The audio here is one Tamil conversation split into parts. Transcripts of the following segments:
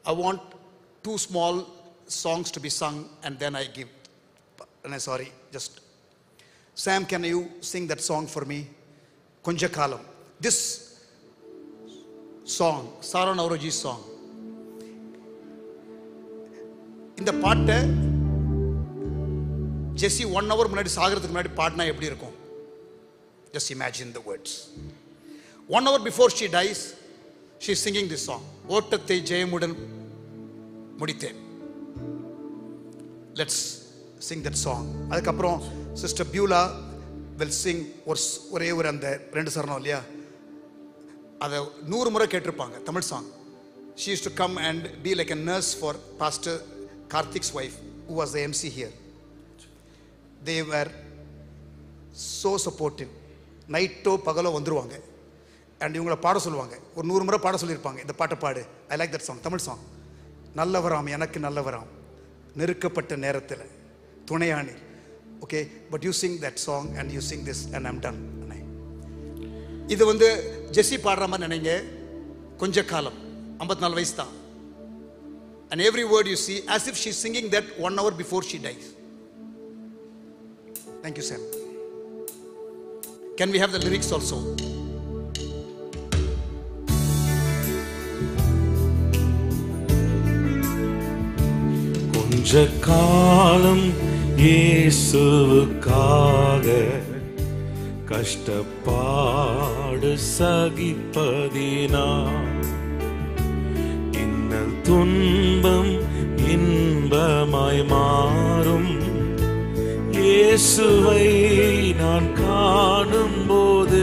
I want two small songs to be sung and then I give. And I'm sorry, just. Sam, can you sing that song for me? Kunja Kalam. This song, Sara Nauroji's song. இந்த பாட்டை ஜெஸ்ஸி ஒன் ஹவர் முன்னாடி சாகிறதுக்கு முன்னாடி பாடினா எப்படி இருக்கும் just imagine the words one hour before she dies she singing this song ஓட்டத்தை ஜெயமுடன் முடித்தேன் லெட்ஸ் சிங் தட் சாங் அதுக்கப்புறம் சிஸ்டர் பியூலா வில் சிங் ஒரு ஸ்- ஒரே ஒரு அந்த ரெண்டு சரணம் இல்லையா அதை நூறு முறை கேட்டிருப்பாங்க Tamil song she use to come and be like a nurse for pastor Karthik's wife who was the MC here they were so supportive நைட்டோ பகலோ வந்துருவாங்க அண்ட் இவங்கள பாட சொல்லுவாங்க ஒரு நூறு முறை பாட சொல்லியிருப்பாங்க இந்த பாட்டை பாடு I like that song Tamil song நல்லவராம் எனக்கு நல்லவராம் நெருக்கப்பட்ட நேரத்தில் துணையாணி okay but you sing that song and you sing this and I'm done இது வந்து ஜெஸ்ஸி பாடுற மாதிரி நினைங்க கொஞ்ச காலம் ஐம்பத்தி நாலு வயசு தான் and every word you see as if she singing that one hour before she dies thank you sir can we have the lyrics also கொஞ்ச காலம் இயேசுவுக்காக கஷ்டப்பாடு சகிப்பதினா இன்னல் துன்பம் இன்பமாய் மாறும் இயேசுவை நான் காணும்போது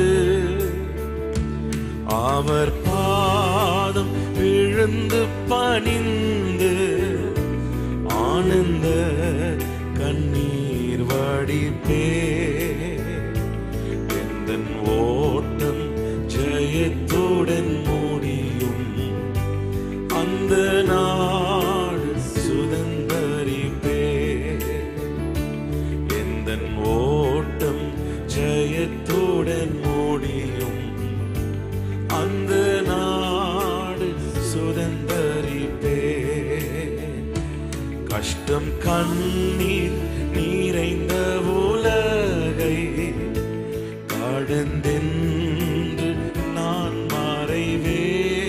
அவர் பாதம் விழுந்து பணிந்து ஆனந்த கண்ணீர் வடிப்பே எந்தன் ஓட்டம் ஜெயத்துடன் முடியும் அந்த நாடு சுதந்தரிப்பே எந்தன் ஓட்டம் ஜெயத்துடன் முடியும் அந்த நாடு சுதந்தரிப்பே கஷ்டம் கண்ணீர் நிறைந்த உலகை கடந்தென்று நான் மறைவே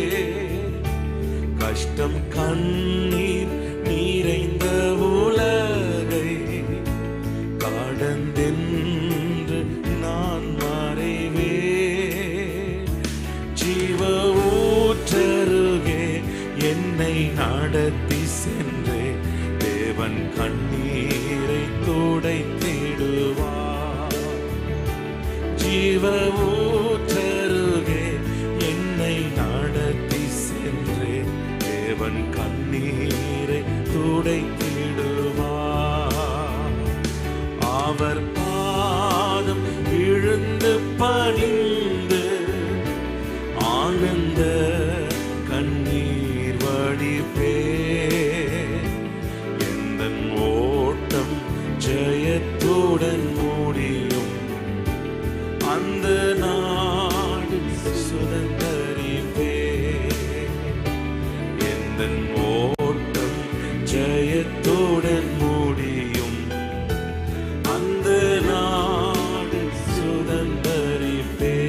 கஷ்டம் கண்ணீர் நிறைந்த உலகை கடந்தென்று நான் மறைவே ஜீவ ஊற்றருகே என்னை நடத்தி சென்றே தேவன் கண்ணீரை துடைத்திடுவார் ஜீவ ஊற்றருகே என்னை நடத்தி சென்றே தேவன் கண்ணீரை துடைத்திடுவார் அவர் பாதம் விழுந்து பணிந்து ஆனந்த கண்ணீர் வடிப்பே எந்தன் ஓட்டம் ஜெயத்துடன் முடியும் அந்த நாடு சுதந்தரிப்பே எந்தன் ஓட்டம் ஜெயத்துடன் முடியும் அந்த நாடு சுதந்தரிப்பே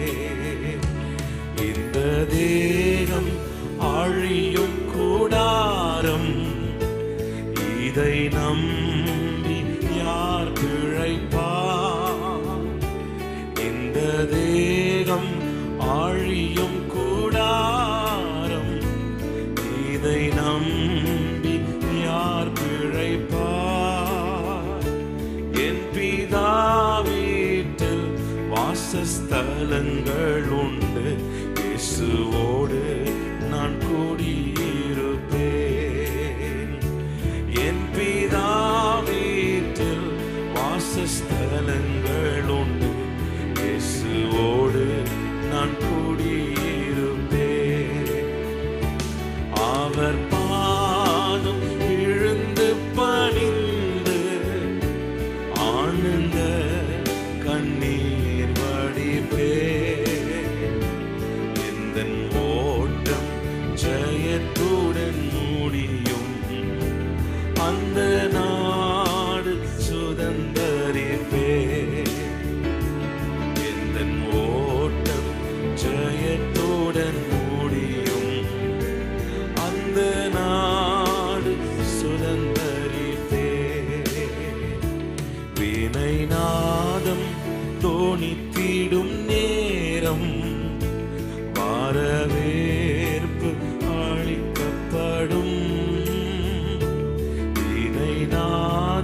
இந்த தேகம் அழியும் கூடாரம் இதை நம்பி யார் பிழைப்பார் இந்த தேகம் ஆழியும் கூடாரம் இதை நம்பி யார் பிழைப்பார் என் பிதா வீட்டில் வாசஸ்தலங்கள் உண்டு இயேசுவோடு நான் கூடியிருப்பேன் என் பிதா வீட்டில் வாசஸ்தலங்கள் உண்டு இயேசுவோடு நான் கூடியிருப்பேன் அவர் பாதம் விழுந்து பணிந்து ஆனந்த கண்ணீர் வடிப்பே எந்தன் ஓட்டம் ஜெயத்துடன்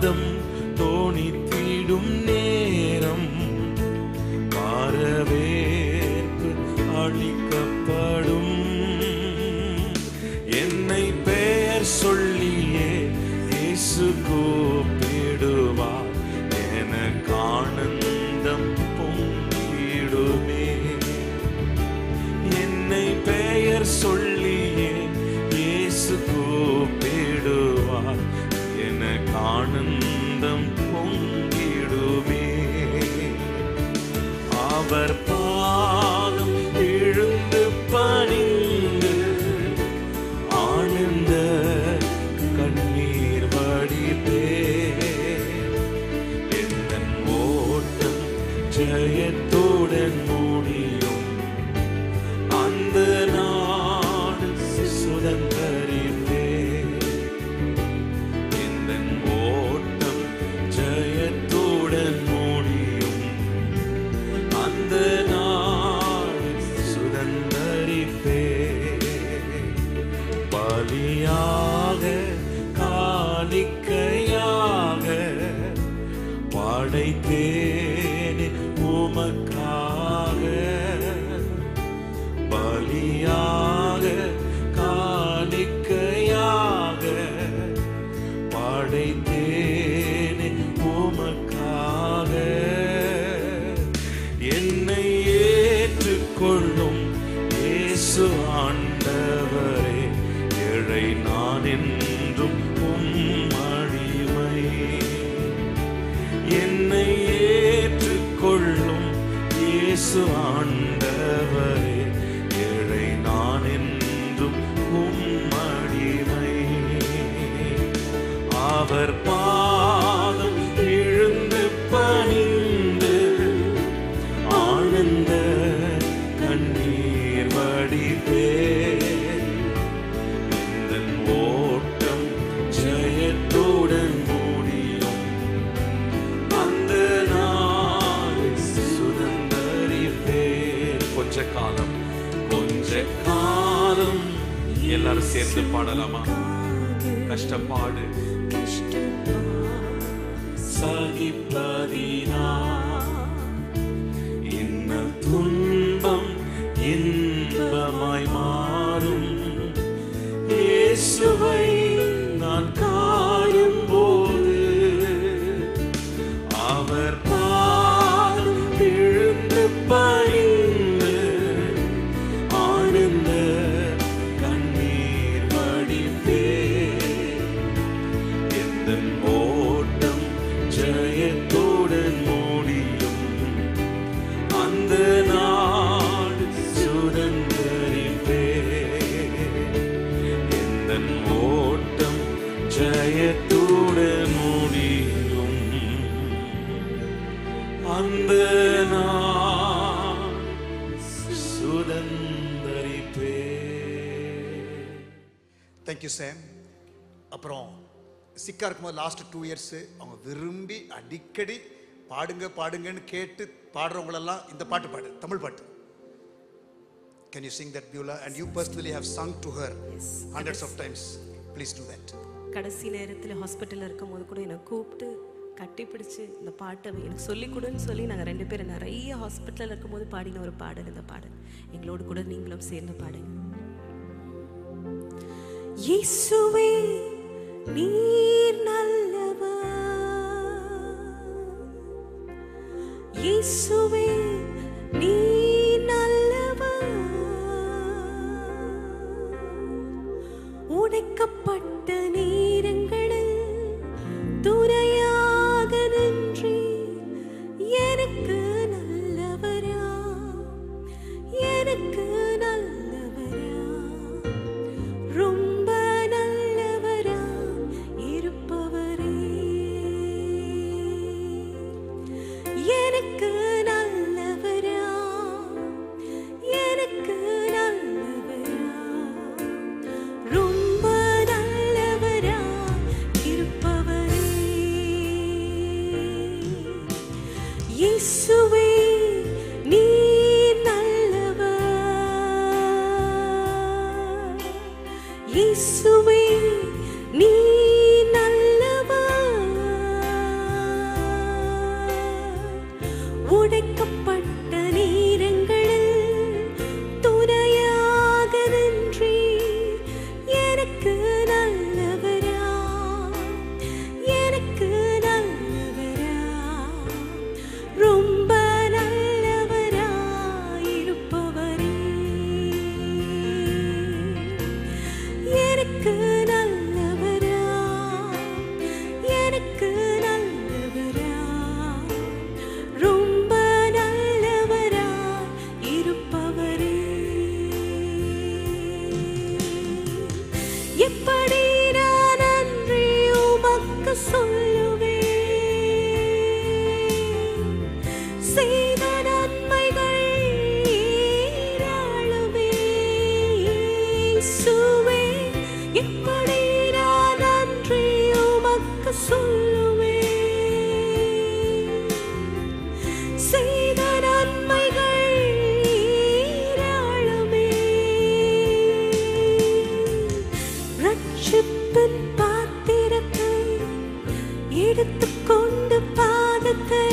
நாதம் தோணித்திடும் நேரம் வரவேற்பு அளிக்கப்படும் என்னை பெயர் சொல்லியே இயேசு கூப்பிடுவார் எனக்கு ஆனந்தம் பொங்கிடுமே என்னை பெயர் சொல்லியே இயேசு கூப்பிடுவார் எனக்கு ஆனந்தம் பொங்கிடுமே அவர் பாதம் எழுந்து பணிந்து ஆனந்த கண்ணீர் வடிப்பே எந்தன் ஓட்டம் ஜெயத்துடன் முடியும் அந்த நாடு சுதந்தரிப்பே எந்தன் ஓட்டம் ஜெயத்துடன் முடியும் அந்த நாடு சுதந்தரிப்பே பலியாக காணிக்கையாக படைத்தேனே உமக்காக பலியாக காணிக்கையாக படைத்தேனே உமக்காக என்னை ஏற்றுக்கொள்ளும் இயேசு ஆண்டவரே ஏழை நான் என்றும் உம் அடிமை என்னை ஏற்றுக்கொள்ளும் இயேசு ஆண்டவரே ஏழை நான் என்றும் உம் அடிமை அவர் பாதம் விழுந்து பணிந்து ஆனந்த கண்ணீர் வடிப்பே எந்தன் ஓட்டம் ஜெயத்துடன் முடியும் அந்த நாள் சுதந்தரிப்பே கொஞ்ச காலம் கொஞ்ச காலம் எல்லாரும் சேர்ந்து பாடலாமா கஷ்டப்பாடு சகிப்பதினா என்ன துன்பம் இன்பமாய் மாறும் இயேசுவை நான் காயும் போது அவர் பாதம் விழுந்து பணிந்து ஆனந்த கண்ணீர் வடிப்பே எந்தன் ஓட்டம் ஜெயத்துடன் முடியும் அந்த நாடு சுதந்தரிப்பே எந்தன் ஓட்டம் ஜெயத்துடன் முடியும் அந்த நாள் சுதந்தரிப்பே தேங்க்யூ சாம் அப்புறம் சிக்கா இருக்கும்போது லாஸ்ட் டூ இயர்ஸு அவங்க விரும்பி அடிக்கடி பாடுங்க பாடுங்கன்னு கேட்டு பாடுறவங்களெல்லாம் இந்த பாட்டு பாடு தமிழ் பாட்டு can you sing that Beulah and you personally have sung to her Yes. Hundreds of times please do that கடைசி நேரத்தில் ஹாஸ்பிட்டலில் இருக்கும்போது கூட என்னை கூப்பிட்டு கட்டிப்பிடிச்சு இந்த பாட்டை எனக்கு சொல்லிக் கொடுன்னு சொல்லி நாங்கள் ரெண்டு பேரும் நிறைய ஹாஸ்பிட்டலில் இருக்கும்போது பாடின ஒரு பாடல் இந்த பாடல் எங்களோடு கூட நீங்களும் சேர்ந்து பாடுங்க இயேசுவே நீர் நல்லவர் இயேசுவே நீ நல்லவர் உடைக்கப்பட்ட நேரங்களில் துணையாக நின்றி எனக்கு நல்லவரா எனக்கு நல்லவரா ரொம்ப நல்லவரா இருப்பவரே எனக்கு நல்லவரா எனக்கு நல்லவரா ரொம்ப நல்லவரா இருப்பவரே இயேசுவே நீ நல்லவர் இயேசுவே நீ நல்லவர் சொல்லுவேன் செய்த நன்மைகள் ஏராளமே இயேசுவே எப்படி நான் நன்றி உமக்கு சொல்லுவேன் செய்த நன்மைகள் ஏராளமே ரட்சிப்பின் பாத்திரத்தை எடுத்துக்கொண்டு பாதத்தை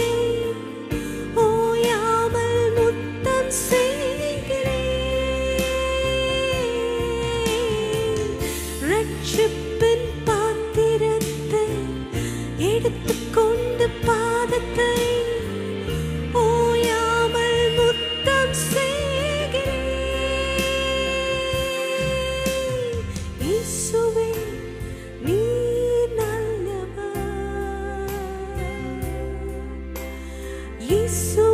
ஓயாமல் முத்தம் செய்கிறேன் ரட்சிப்பின் பாத்திரத்தை எடுத்துக்கொண்டு பாதத்தை ஓயாமல் முத்தம் செய்கிறேன் இயேசுவே நீ நல்லவர் இயேசுவே